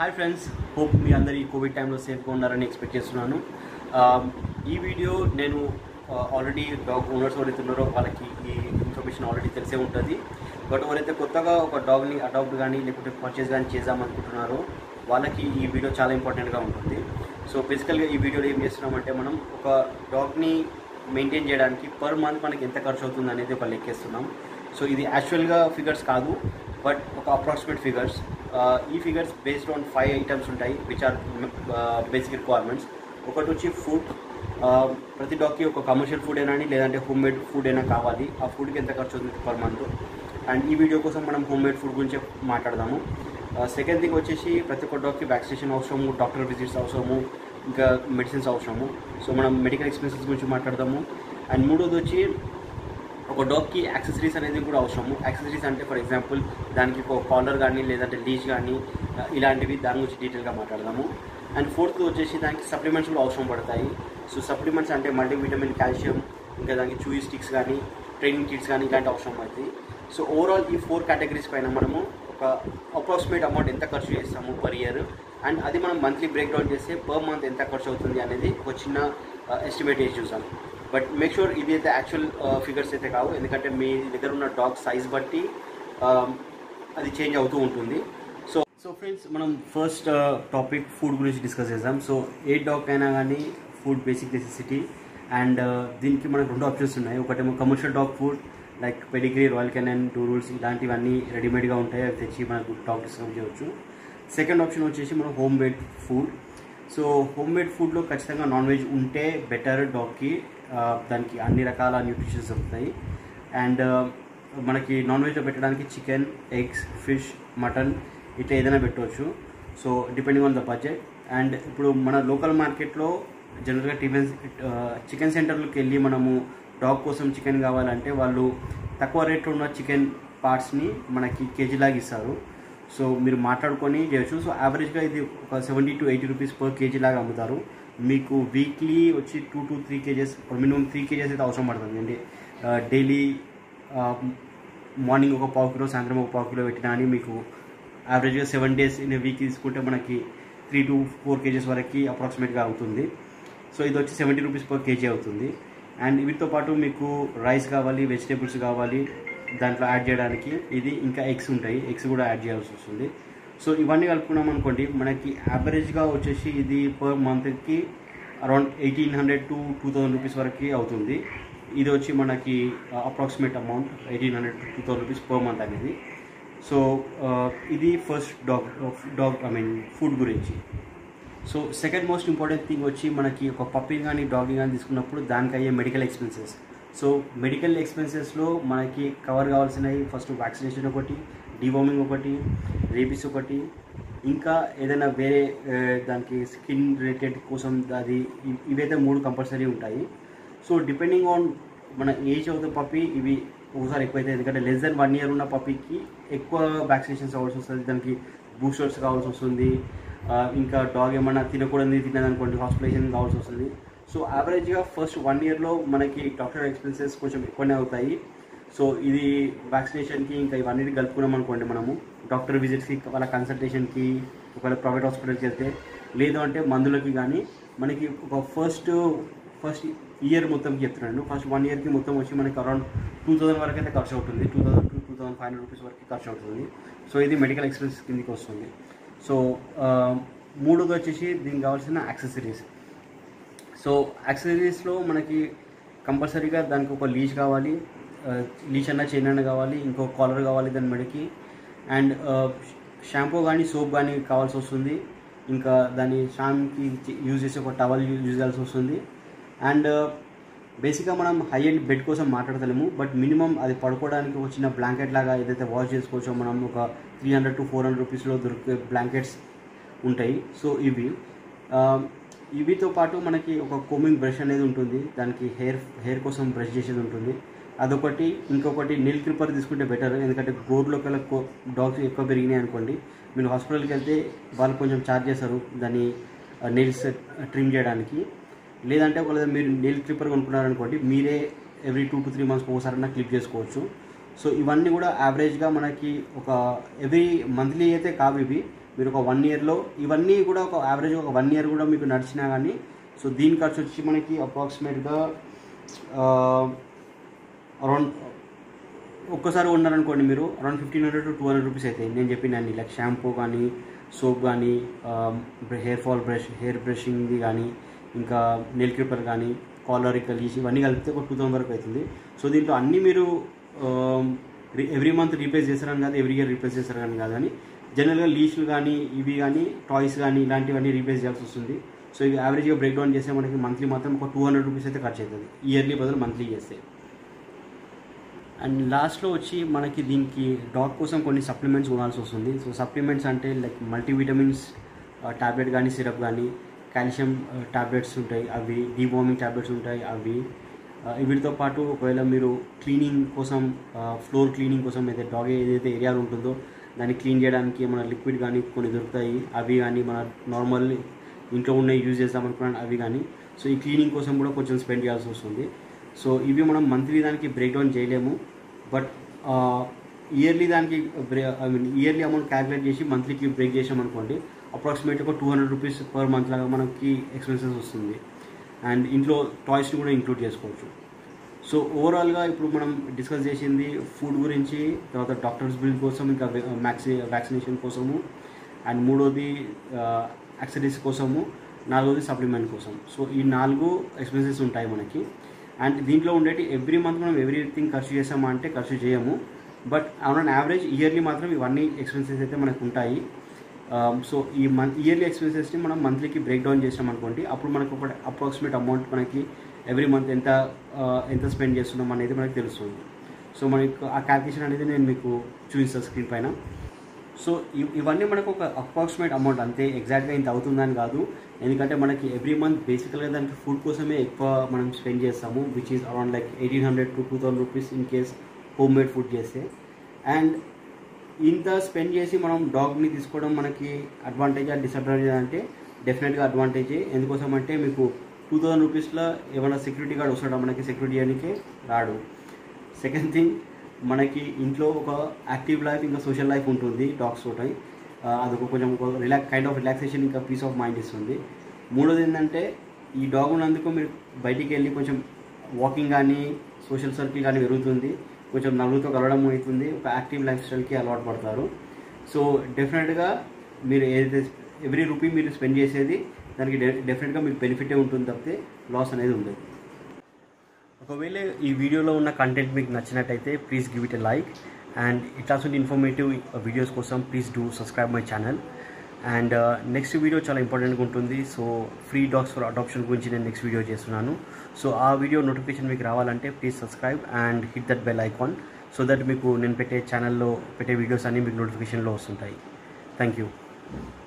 hi friends hope మీ అందరు ఈ Covid టైంలో సేఫ్గా ఉన్నారని ఎక్స్పెక్ట్ చేస్తున్నాను ఆ, ఈ వీడియో నేను ఆల్రెడీ డాగ్ ఓనర్స్ ఎవరైతే ఉన్నారో వాళ్ళకి ఈ ఇన్ఫర్మేషన్ ఆల్రెడీ తెలిసే ఉంటుంది బట్ ఎవరైతే కొత్తగా ఒక డాగ్ని అడాప్ట్ కానీ లేకపోతే పర్చేస్ కానీ చేద్దామనుకుంటున్నారో వాళ్ళకి ఈ వీడియో చాలా ఇంపార్టెంట్గా ఉంటుంది సో బేసికల్గా ఈ వీడియోలో ఏం చేస్తున్నామంటే మనం ఒక డాగ్ని మెయింటైన్ చేయడానికి పర్ మంత్ మనకి ఎంత ఖర్చు అవుతుంది అనేది ఒక లెక్కేస్తున్నాం సో ఇది యాక్చువల్గా ఫిగర్స్ కాదు బట్ ఒక అప్రాక్సిమేట్ ఫిగర్స్ ఈ figures based on five items ఉంటాయి విచ్ ఆర్ బేసిక్ రిక్వైర్మెంట్స్ ఒకటి వచ్చి ఫుడ్ ప్రతి డాగ్కి ఒక కమర్షియల్ ఫుడ్ అయినా లేదంటే హోమ్ మేడ్ ఫుడ్ అయినా కావాలి ఆ ఫుడ్కి ఎంత ఖర్చు అవుతుంది పర్ మంత్ అండ్ ఈ వీడియో కోసం మనం హోమ్ మేడ్ ఫుడ్ గురించి మాట్లాడదాము సెకండ్ థింగ్ వచ్చేసి ప్రతి ఒక్క డాగ్కి వ్యాక్సినేషన్ అవసరము డాక్టర్ విజిట్స్ అవసరము ఇంకా మెడిసిన్స్ అవసరము సో మనం మెడికల్ ఎక్స్పెన్సెస్ గురించి మాట్లాడదాము అండ్ మూడోది వచ్చి ఒక డాగ్కి యాక్సెసరీస్ అనేది కూడా అవసరము యాక్సెసరీస్ అంటే ఫర్ ఎగ్జాంపుల్ దానికి ఒక కాలర్ కానీ లేదంటే లీజ్ కానీ ఆ, ఇలాంటివి దాని గురించి డీటెయిల్గా మాట్లాడదాము అండ్ ఫోర్త్ వచ్చేసి దానికి సప్లిమెంట్స్ కూడా అవసరం పడతాయి సో సప్లిమెంట్స్ అంటే మల్టీవిటమిన్ కాల్షియం ఇంకా దానికి చూయి స్టిక్స్ కానీ ట్రైనింగ్ కిట్స్ కానీ ఇలాంటి అవసరం అవుతాయి సో ఓవరాల్ ఈ ఫోర్ కేటగిరీస్ పైన మనము ఒక అప్రాక్సిమేట్ అమౌంట్ ఎంత ఖర్చు చేస్తాము పర్ ఇయర్ అండ్ అది మనం మంత్లీ బ్రేక్ డౌన్ చేస్తే పర్ మంత్ ఎంత ఖర్చు అవుతుంది అనేది ఒక చిన్న ఎస్టిమేట్ చేసి చూసాం బట్ మేక్ షూర్ ఇది అయితే యాక్చువల్ ఫిగర్స్ అయితే కావు ఎందుకంటే మీ దగ్గర ఉన్న డాగ్ సైజ్ బట్టి uh, అది చేంజ్ అవుతూ ఉంటుంది సో సో ఫ్రెండ్స్ మనం ఫస్ట్ టాపిక్ ఫుడ్ గురించి డిస్కస్ చేద్దాం సో ఏ డాగ్ అయినా కానీ ఫుడ్ బేసిక్ నెసెసిటీ అండ్ దీనికి మనకు రెండు ఆప్షన్స్ ఉన్నాయి ఒకటేమో commercial dog food like Pedigree Royal Canin Drools ఇలాంటివన్నీ రెడీమేడ్గా ఉంటాయి అవి తెచ్చి మనకు డాగ్ డిస్కౌంట్ చేయవచ్చు సెకండ్ ఆప్షన్ వచ్చేసి మనం home made food so home made ఫుడ్లో ఖచ్చితంగా నాన్ వెజ్ ఉంటే బెటర్ డాగ్కి దానికి అన్ని రకాల న్యూట్రిషన్స్ దొరుకుతాయి అండ్ మనకి నాన్ వెజ్లో పెట్టడానికి చికెన్ ఎగ్స్ ఫిష్ మటన్ ఇట్లా ఏదైనా పెట్టవచ్చు so depending on the budget and ఇప్పుడు మన లోకల్ మార్కెట్లో జనరల్గా టిఫిన్ చికెన్ సెంటర్లకు వెళ్ళి మనము డాగ్ కోసం చికెన్ కావాలంటే వాళ్ళు తక్కువ రేట్లో ఉన్న చికెన్ పార్ట్స్ని మనకి కేజీలాగా ఇస్తారు సో మీరు మాట్లాడుకొని చేయొచ్చు సో యావరేజ్గా ఇది ఒక seventy to eighty rupees per kg లాగా అమ్ముతారు మీకు వీక్లీ వచ్చి two to three kgs minimum three kgs అయితే అవసరం పడుతుంది అండి డైలీ మార్నింగ్ ఒక పావు కిలో సాయంత్రం ఒక పావు కిలో పెట్టినా అని మీకు యావరేజ్గా సెవెన్ డేస్ ఇన్ వీక్ తీసుకుంటే మనకి త్రీ టు ఫోర్ కేజెస్ వరకు అప్రాక్సిమేట్గా అవుతుంది సో ఇది వచ్చి సెవెంటీ రూపీస్ పర్ కేజీ అవుతుంది అండ్ వీటితో పాటు మీకు రైస్ కావాలి వెజిటేబుల్స్ కావాలి దాంట్లో యాడ్ చేయడానికి ఇది ఇంకా ఎగ్స్ ఉంటాయి ఎగ్స్ కూడా యాడ్ చేయాల్సి వస్తుంది సో ఇవన్నీ కలుపుకున్నాం అనుకోండి మనకి యావరేజ్గా వచ్చేసి ఇది పర్ మంత్కి around eighteen hundred to two thousand rupees వరకు అవుతుంది ఇది వచ్చి మనకి approximate amount eighteen hundred to two thousand rupees per month అనేది సో ఇది first dog dog I mean food గురించి so second most important thing వచ్చి మనకి ఒక పప్పీ కానీ డాగ్ కానీ తీసుకున్నప్పుడు దానికి అయ్యే మెడికల్ ఎక్స్పెన్సెస్ సో మెడికల్ ఎక్స్పెన్సెస్లో మనకి కవర్ కావాల్సినవి ఫస్ట్ వ్యాక్సినేషన్ ఒకటి డివార్మింగ్ ఒకటి రేబీస్ ఒకటి ఇంకా ఏదైనా వేరే ఆ, దానికి స్కిన్ రిలేటెడ్ కోసం అది ఇ- ఇవైతే మూడు కంపల్సరీ ఉంటాయి సో డిపెండింగ్ ఆన్ మన ఏజ్ ఆఫ్ ద పప్పీ ఇవి ఒకసారి ఎక్కువైతే ఎందుకంటే లెస్ దెన్ వన్ ఇయర్ ఉన్న పప్పీకి ఎక్కువ వ్యాక్సినేషన్స్ కావాల్సి వస్తుంది దానికి బూస్టర్స్ కావాల్సి వస్తుంది ఆ, ఇంకా డాగ్ ఏమన్నా తినకూడదు తిన్నదనుకోండి హాస్పిటలైజేషన్ కావాల్సి వస్తుంది సో యావరేజ్గా ఫస్ట్ వన్ ఇయర్లో మనకి డాక్టర్ ఎక్స్పెన్సెస్ కొంచెం ఎక్కువనే అవుతాయి సో ఇది వ్యాక్సినేషన్కి ఇంకా ఇవన్నీ కలుపుకున్నాం అనుకోండి మనము డాక్టర్ విజిట్స్కి వాళ్ళ కన్సల్టేషన్కి ఒకవేళ ప్రైవేట్ హాస్పిటల్కి వెళ్తే లేదు అంటే మందులకి కానీ మనకి ఒక ఫస్ట్ ఫస్ట్ ఇయర్ మొత్తంకి చెప్తున్నాను ఫస్ట్ వన్ ఇయర్కి మొత్తం వచ్చి మనకి అరౌండ్ టూ థౌసండ్ వరకు అయితే ఖర్చు అవుతుంది two thousand to two thousand five hundred rupees వరకు ఖర్చు అవుతుంది సో ఇది మెడికల్ ఎక్స్పెన్సెస్ కిందకి వస్తుంది సో ఆ, మూడోది వచ్చేసి దీనికి కావాల్సిన యాక్సెసరీస్ సో యాక్సెసరీస్లో మనకి కంపల్సరీగా దానికి ఒక లీచ్ కావాలి లీచ్ అన్న చైన్ అన్న కావాలి ఇంకో కాలర్ కావాలి దాని మెడకి అండ్ షాంపూ కానీ సోప్ కానీ కావాల్సి వస్తుంది ఇంకా దాని షాంకి యూజ్ చేసే ఒక టవల్ యూజ్ చేయాల్సి వస్తుంది అండ్ బేసిక్గా మనం హై ఎండ్ బెడ్ కోసం మాట్లాడతలేము బట్ మినిమం అది పడుకోవడానికి ఒక చిన్న బ్లాంకెట్ లాగా ఏదైతే వాష్ చేసుకోవచ్చో మనం ఒక three hundred to four hundred రూపీస్లో దొరికే బ్లాంకెట్స్ ఉంటాయి సో ఇవి ఆ, ఇవితో పాటు మనకి ఒక కోమింగ్ బ్రష్ అనేది ఉంటుంది దానికి హెయిర్ హెయిర్ కోసం బ్రష్ చేసేది ఉంటుంది అదొకటి ఇంకొకటి నెల్ క్లిప్పర్ తీసుకుంటే బెటర్ ఎందుకంటే గోర్లో కల్లా డాగ్స్ ఎక్కువ పెరిగినాయి అనుకోండి మీరు హాస్పిటల్కి వెళ్తే వాళ్ళు కొంచెం ఛార్జ్ చేస్తారు దాన్ని నెయిల్స్ ట్రిమ్ చేయడానికి లేదంటే ఒకవేళ మీరు నెయిల్ క్లిప్పర్ కొనుక్కున్నారనుకోండి మీరే every two to three months ఒకసారి క్లిప్ చేసుకోవచ్చు సో ఇవన్నీ కూడా యావరేజ్గా మనకి ఒక ఎవ్రీ మంత్లీ అయితే కావు ఇవి మీరు ఒక వన్ ఇయర్లో ఇవన్నీ కూడా ఒక యావరేజ్ ఒక వన్ ఇయర్ కూడా మీకు నడిచినా కానీ సో దీని ఖర్చు వచ్చి మనకి అప్రాక్సిమేట్గా అరౌండ్ ఒక్కసారి ఉన్నారనుకోండి మీరు around fifteen hundred to two hundred rupees అవుతాయి నేను చెప్పిన అన్ని లైక్ షాంపూ కానీ సోప్ కానీ హెయిర్ ఫాల్ బ్రష్ హెయిర్ బ్రషింగ్ది కానీ ఇంకా నెల్ క్లిప్పర్ కానీ కాలర్ కలిసి ఇవన్నీ కలిపితే ఒక టూ థౌసండ్ వరకు అవుతుంది సో దీంట్లో అన్నీ మీరు ఎవ్రీ మంత్ రీప్లేస్ చేస్తారని కాదు ఎవ్రీ ఇయర్ రీప్లేస్ చేస్తారని కాదు కానీ జనరల్గా లీష్లు కానీ ఇవి కానీ టాయ్స్ కానీ ఇలాంటివన్నీ రీప్లేస్ చేయాల్సి వస్తుంది సో ఇవి యావరేజ్గా బ్రేక్ డౌన్ చేస్తే మనకి మంత్లీ మాత్రం ఒక టూ హండ్రెడ్ రూపీస్ అయితే ఖర్చు అవుతుంది ఇయర్లీ బదులు మంత్లీ చేస్తే అండ్ లాస్ట్లో వచ్చి మనకి దీనికి డాగ్ కోసం కొన్ని సప్లిమెంట్స్ కొనాల్సి వస్తుంది సో సప్లిమెంట్స్ అంటే లైక్ మల్టీవిటమిన్స్ టాబ్లెట్ కానీ సిరప్ కానీ కాల్షియం టాబ్లెట్స్ ఉంటాయి అవి డీవార్మింగ్ టాబ్లెట్స్ ఉంటాయి అవి ఆ, వీటితో పాటు ఒకవేళ మీరు క్లీనింగ్ కోసం ఫ్లోర్ క్లీనింగ్ కోసం అయితే డాగ్ ఏదైతే ఏరియాలో ఉంటుందో దాన్ని క్లీన్ చేయడానికి మన లిక్విడ్ కానీ కొన్ని దొరుకుతాయి అవి కానీ మన నార్మల్ ఇంట్లో ఉన్న యూజ్ చేద్దాం అనుకున్నాను అవి కానీ సో ఈ క్లీనింగ్ కోసం కూడా కొంచెం స్పెండ్ చేయాల్సి వస్తుంది సో ఇవి మనం మంత్లీ దానికి బ్రేక్ డౌన్ చేయలేము బట్ ఇయర్లీ దానికి బ్రే I mean yearly amount calculate చేసి మంత్లీకి బ్రేక్ చేసామనుకోండి అప్రాక్సిమేట్ ఒక two hundred rupees per month లాగా మనకి ఎక్స్పెన్సెస్ వస్తుంది అండ్ ఇంట్లో టాయ్స్ని కూడా ఇంక్లూడ్ చేసుకోవచ్చు సో ఓవరాల్గా ఇప్పుడు మనం డిస్కస్ చేసింది ఫుడ్ గురించి తర్వాత డాక్టర్స్ బిల్ కోసం ఇంకా వ్యాక్సి వ్యాక్సినేషన్ కోసము అండ్ మూడోది యాక్సరీస్ కోసము నాలుగోది సప్లిమెంట్ కోసం సో ఈ నాలుగు ఎక్స్పెన్సెస్ ఉంటాయి మనకి అండ్ దీంట్లో ఉండేటి ఎవ్రీ మంత్ మనం ఎవ్రీథింగ్ ఖర్చు చేసామా అంటే ఖర్చు చేయము బట్ ఆన్ యావరేజ్ ఇయర్లీ మాత్రం ఇవన్నీ ఎక్స్పెన్సెస్ అయితే మనకు ఉంటాయి సో ఈ మంత్ ఇయర్లీ ఎక్స్పెన్సెస్ని మనం మంత్లీకి బ్రేక్ డౌన్ చేసాం అనుకోండి అప్పుడు మనకు ఒక అప్రాక్సిమేట్ అమౌంట్ మనకి ఎవ్రీ మంత్ ఎంత ఆ, ఎంత స్పెండ్ చేస్తున్నాం అనేది మనకి తెలుస్తుంది సో మనకు ఆ క్యాల్కులేషన్ అనేది నేను మీకు చూపిస్తాను స్క్రీన్ పైన సో ఇవ్- ఇవన్నీ మనకు ఒక అప్రాక్సిమేట్ అమౌంట్ అంతే ఎగ్జాక్ట్గా ఇంత అవుతుందని కాదు ఎందుకంటే మనకి ఎవ్రీ మంత్ బేసికల్గా దానికి ఫుడ్ కోసమే ఎక్కువ మనం స్పెండ్ చేస్తాము which is around like eighteen hundred to two thousand rupees in case home made food చేస్తే అండ్ ఇంత స్పెండ్ చేసి మనం డాగ్ని తీసుకోవడం మనకి అడ్వాంటేజ్ అండ్ డిసడ్వాంటేజ్ అంటే డెఫినెట్గా అడ్వాంటేజే ఎందుకోసం అంటే మీకు టూ థౌసండ్ రూపీస్లో ఏమైనా సెక్యూరిటీ గార్డ్ వస్తాడా మనకి సెక్యూరిటీ చేయడానికి రాడు సెకండ్ థింగ్ మనకి ఇంట్లో ఒక యాక్టివ్ లైఫ్ ఇంకా సోషల్ లైఫ్ ఉంటుంది డాగ్స్ తోటి ఆ, అదొక కొంచెం ఒక రిలాక్స్ కైండ్ ఆఫ్ రిలాక్సేషన్ ఇంకా పీస్ ఆఫ్ మైండ్ ఇస్తుంది మూడోది ఏంటంటే ఈ డాగ్ ఉన్నందుకు మీరు బయటికి వెళ్ళి కొంచెం వాకింగ్ కానీ సోషల్ సర్కిల్ కానీ పెరుగుతుంది కొంచెం నలుగురితో కలవడం అవుతుంది ఒక యాక్టివ్ లైఫ్ స్టైల్కి అలవాటు పడతారు సో డెఫినెట్గా మీరు ఏదైతే ఎవ్రీ రూపీ మీరు స్పెండ్ చేసేది దానికి డెఫినెట్గా మీకు బెనిఫిటే ఉంటుంది తప్పితే లాస్ అనేది ఉండదు ఒకవేళ ఈ వీడియోలో ఉన్న కంటెంట్ మీకు నచ్చినట్టయితే please give it a like and ఇట్లాంటి ఇన్ఫర్మేటివ్ వీడియోస్ కోసం please do subscribe my channel and next video చాలా ఇంపార్టెంట్గా ఉంటుంది so free dogs for adoption గురించి నేను నెక్స్ట్ వీడియో చేస్తున్నాను సో ఆ వీడియో నోటిఫికేషన్ మీకు రావాలంటే please subscribe and hit that bell icon so that మీకు నేను పెట్టే ఛానల్లో పెట్టే వీడియోస్ అన్నీ మీకు నోటిఫికేషన్లో వస్తుంటాయి థ్యాంక్ యూ